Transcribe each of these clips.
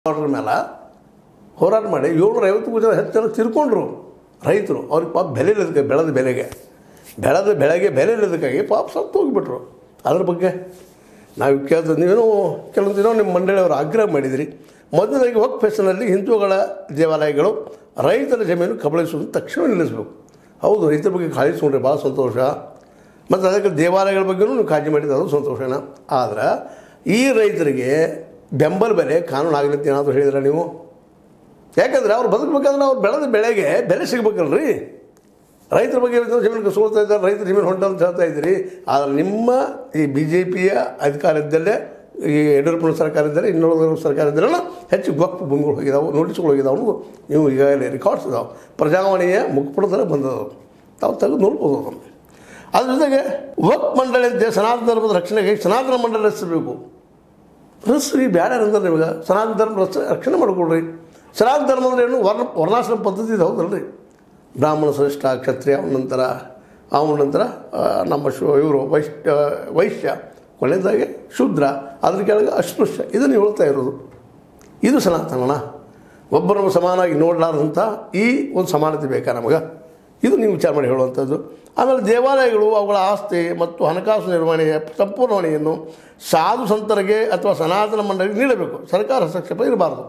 order ಮೇಲೆ ಹೋರಾಟ ಮಾಡಿ ಏಳ್ನೂರ ಐವತ್ತು ಜನ ಹೆಚ್ಚು ಜನ ತಿರ್ಕೊಂಡ್ರು ರೈತರು ಅವ್ರಿಗೆ ಪಾಪ ಬೆಲೆ ಇಲ್ಲದಕ್ಕೆ ಬೆಳೆದ ಬೆಲೆಗೆ ಬೆಳೆದ ಬೆಳೆಗೆ ಬೆಲೆ ಇಲ್ಲದಕ್ಕಾಗಿ ಪಾಪ ಸತ್ತು ಹೋಗಿಬಿಟ್ರು ಅದ್ರ ಬಗ್ಗೆ ನಾವು ಕೇಳ್ತದೆ ನೀವೇನೋ ಕೆಲವೊಂದು ದಿನ ನಿಮ್ಮ ಮಂಡಳಿಯವರು ಆಗ್ರಹ ಮಾಡಿದಿರಿ ಮೊದಲನೇದಾಗಿ ವಕ್ ಫೆಷನಲ್ಲಿ ಹಿಂದೂಗಳ ದೇವಾಲಯಗಳು ರೈತರ ಜಮೀನು ಕಬಳಿಸುವುದು ತಕ್ಷಣ ನಿಲ್ಲಿಸಬೇಕು ಹೌದು ರೈತರ ಬಗ್ಗೆ ಕಾಳಜಿ ತೊಗೊಂಡ್ರೆ ಭಾಳ ಸಂತೋಷ ಮತ್ತು ಅದಕ್ಕೆ ದೇವಾಲಯಗಳ ಬಗ್ಗೆನೂ ನೀವು ಕಾಳಜಿ ಮಾಡಿದ್ದು ಅದು ಸಂತೋಷನ ಆದ್ರೆ ಈ ರೈತರಿಗೆ ಬೆಂಬಲ ಬೆಲೆ ಕಾನೂನು ಆಗಲಿ ಅಂತ ಏನಾದರೂ ಹೇಳಿದ್ರೆ ನೀವು ಯಾಕಂದರೆ ಅವ್ರು ಬದುಕಬೇಕಾದ್ರೆ ಅವ್ರು ಬೆಳೆದ ಬೆಳೆಗೆ ಬೆಲೆ ಸಿಗ್ಬೇಕಲ್ರಿ ರೈತರ ಬಗ್ಗೆ ಇವತ್ತು ಜಮೀನು ಕಸ್ಕೊಳ್ತಾ ಇದ್ದಾರೆ ರೈತರ ಜಮೀನು ಹೊಂಟ ಅಂತ ಹೇಳ್ತಾ ಇದ್ದೀರಿ ಆದರೆ ನಿಮ್ಮ ಈ ಬಿ ಜೆ ಪಿಯ ಅಧಿಕಾರದಲ್ಲೇ ಈ ಯಡಿಯೂರಪ್ಪನ ಸರ್ಕಾರ ಇದ್ದರೆ ಇನ್ನೂರ ಸರ್ಕಾರ ಇದ್ದರೆಲ್ಲ ಹೆಚ್ಚು ಗೊತ್ತು ಭೂಮಿಗಳು ಹೋಗಿದಾವೆ ನೋಟಿಸ್ಗಳು ಹೋಗಿದಾವೆ ಅನ್ನೋದು ನೀವು ಈಗಾಗಲೇ ರೆಕಾರ್ಡ್ಸ್ ಇದಾವೆ ಪ್ರಜಾವಾಣಿಯ ಮುಖಪುಟದಲ್ಲಿ ಬಂದವು ತಾವು ತೆಗೆದು ನೋಡ್ಬೋದು ಅದನ್ನು ಅದ್ರ ಜೊತೆಗೆ ವಕ್ ಮಂಡಳಿ ಅಂತ ಸನಾತನ ಧರ್ಮದ ರಕ್ಷಣೆಗೆ ಸನಾತನ ಮಂಡಳಿ ರಚಿಸಬೇಕು ರಚಿಸ್ರಿ ಬ್ಯಾಡ ಅಂದ್ರೆ ನಿಮಗೆ ಸನಾತನ ಧರ್ಮ ರಚ ರಕ್ಷಣೆ ಮಾಡ್ಕೊಳ್ರಿ ಸನಾತನ ಧರ್ಮ ಅಂದ್ರೆ ಏನು ವರ್ಣ ವರ್ಣಾಶ್ರಮ ಪದ್ಧತಿ ಇದೆ ಹೌದಲ್ರಿ ಬ್ರಾಹ್ಮಣ ಶ್ರೇಷ್ಠ ಕ್ಷತ್ರಿಯ ಅವನ ನಂತರ ಅವನ ನಂತರ ಆ, ನಮ್ಮ ಶು ಇವರು ವೈಶ್ಯ ವೈಶ್ಯ ಕೊನೆಯದಾಗಿ ಶೂದ್ರ ಅದ್ರ ಕೆಳಗೆ ಅಸ್ಪೃಶ್ಯ ಇದನ್ನು ಹೇಳ್ತಾ ಇರೋದು ಇದು ಸನಾತನನ ಒಬ್ಬರನ್ನು ಸಮಾನವಾಗಿ ನೋಡಲಾರ್ದಂಥ ಈ ಒಂದು ಸಮಾನತೆ ಬೇಕಾ ನಮಗೆ ಇದು ನೀವು ವಿಚಾರ ಮಾಡಿ ಹೇಳುವಂಥದ್ದು ಆಮೇಲೆ ದೇವಾಲಯಗಳು ಅವುಗಳ ಆಸ್ತಿ ಮತ್ತು ಹಣಕಾಸು ನಿರ್ವಹಣೆಯ ಸಂಪೂರ್ಣ ಹೊಣೆಯನ್ನು ಸಾಧು ಸಂತರಿಗೆ ಅಥವಾ ಸನಾತನ ಮಂಡಳಿಗೆ ನೀಡಬೇಕು ಸರ್ಕಾರ ಹಸ್ತಕ್ಷೇಪ ಇರಬಾರ್ದು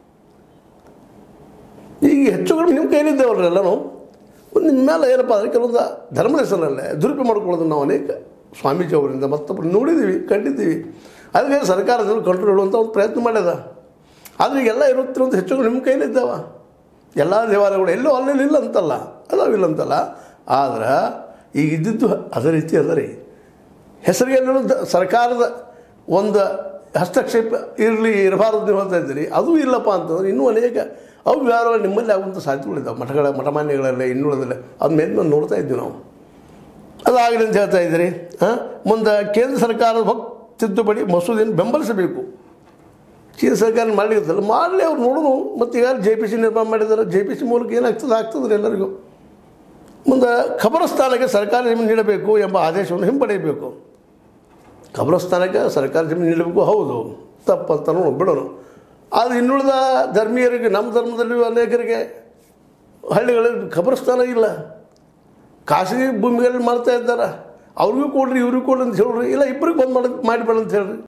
ಈಗ ಹೆಚ್ಚು ಕಡಿಮೆ ನಿಮ್ಮ ಕೈಲಿದ್ದೇವಲ್ರಿ ಎಲ್ಲನೂ ಒಂದು ನಿಮ್ಮ ಮೇಲೆ ಏನಪ್ಪ ಅಂದರೆ ಕೆಲವೊಂದು ಧರ್ಮದ ಹೆಸರಲ್ಲೇ ದುರುಪಯೋಗ ಮಾಡ್ಕೊಳ್ಳೋದನ್ನು ನಾವು ಅನೇಕ ಸ್ವಾಮೀಜಿ ಅವರಿಂದ ಮತ್ತೊಬ್ಬರು ನೋಡಿದ್ದೀವಿ ಕಂಡಿದ್ದೀವಿ ಅದಕ್ಕೆ ಸರ್ಕಾರದಲ್ಲಿ ಕಂಟ್ರೋಲ್ ಹೇಳುವಂಥ ಒಂದು ಪ್ರಯತ್ನ ಮಾಡ್ಯದ ಆದರೆ ಈಗೆಲ್ಲ ಇರುತ್ತಿರುವಂಥ ಹೆಚ್ಚು ಕಡಿಮೆ ನಿಮ್ಮ ಕೈಲಿದ್ದಾವ ಎಲ್ಲ ದೇವಾಲಯಗಳು ಎಲ್ಲೋ ಅಲ್ಲೆಲ್ಲಿ ಇಲ್ಲ ಅಂತಲ್ಲ ಅದಾವಿಲ್ಲ ಅಂತಲ್ಲ ಆದ್ರೆ ಈಗ ಇದ್ದಿದ್ದು ಅದೇ ರೀತಿ ಅದ ರೀ ಹೆಸರಿಗೆ ಎಲ್ಲರೂ ದ- ಸರ್ಕಾರದ ಒಂದು ಹಸ್ತಕ್ಷೇಪ ಇರಲಿ ಇರಬಾರದು ನೀವು ಹೇಳ್ತಾ ಇದ್ದೀರಿ ಅದು ಇಲ್ಲಪ್ಪ ಅಂತಂದ್ರೆ ಇನ್ನೂ ಅನೇಕ ಅವ್ಯವಹಾರಗಳು ನಿಮ್ಮಲ್ಲಿ ಆಗುವಂಥ ಸಾಧ್ಯತೆಗಳಿದ್ದಾವೆ ಮಠಗಳ ಮಠಮಾನ್ಯಗಳಲ್ಲೇ ಇನ್ನುಳಿದಲ್ಲೇ ಅದ ಮೇಲೆ ನಾವು ನೋಡ್ತಾ ಇದ್ವಿ ನಾವು ಅದಾಗಲಿ ಅಂತ ಹೇಳ್ತಾ ಇದ್ದೀರಿ ಹಾಂ ಮುಂದೆ ಕೇಂದ್ರ ಸರ್ಕಾರದ ಭಕ್ ತಿದ್ದುಪಡಿ ಮಸೂದೆಯನ್ನು ಬೆಂಬಲಿಸಬೇಕು ಕೇಂದ್ರ ಸರ್ಕಾರ ಮಾಡಲಿಕ್ಕಲ್ಲ ಮಾಡಲಿ ಅವ್ರು ನೋಡೋಣ ಮತ್ತು ಈಗ ಜೆ ಪಿ ಸಿ ನಿರ್ಮಾಣ ಮಾಡಿದ್ದಾರೆ ಜೆ ಪಿ ಸಿ ಮೂಲಕ ಏನಾಗ್ತದೆ ಆಗ್ತದೆ ಎಲ್ಲರಿಗೂ ಮುಂದೆ ಖಬರಸ್ಥಾನಕ್ಕೆ ಸರ್ಕಾರ ಜಮೀನು ನೀಡಬೇಕು ಎಂಬ ಆದೇಶವನ್ನು ಹಿಂಪಡೆಯಬೇಕು ಖಬರಸ್ಥಾನಕ್ಕೆ ಸರ್ಕಾರ ಜಮೀನು ನೀಡಬೇಕು ಹೌದು ತಪ್ಪಂತನೂ ಬಿಡೋಣ ಆದರೆ ಇನ್ನುಳಿದ ಧರ್ಮೀಯರಿಗೆ ನಮ್ಮ ಧರ್ಮದಲ್ಲಿ ಅನೇಕರಿಗೆ ಹಳ್ಳಿಗಳಲ್ಲಿ ಖಬರಸ್ಥಾನ ಇಲ್ಲ ಖಾಸಗಿ ಭೂಮಿಗಳಲ್ಲಿ ಮಾಡ್ತಾ ಇದ್ದಾರೆ ಅವ್ರಿಗೂ ಕೊಡ್ರಿ ಇವ್ರಿಗೂ ಕೊಡ್ರಿ ಅಂತ ಹೇಳ್ರಿ ಇಲ್ಲ ಇಬ್ಬರಿಗೆ ಬಂದು ಮಾಡಿ ಮಾಡಿಬೇಡ ಅಂತ ಹೇಳ್ರಿ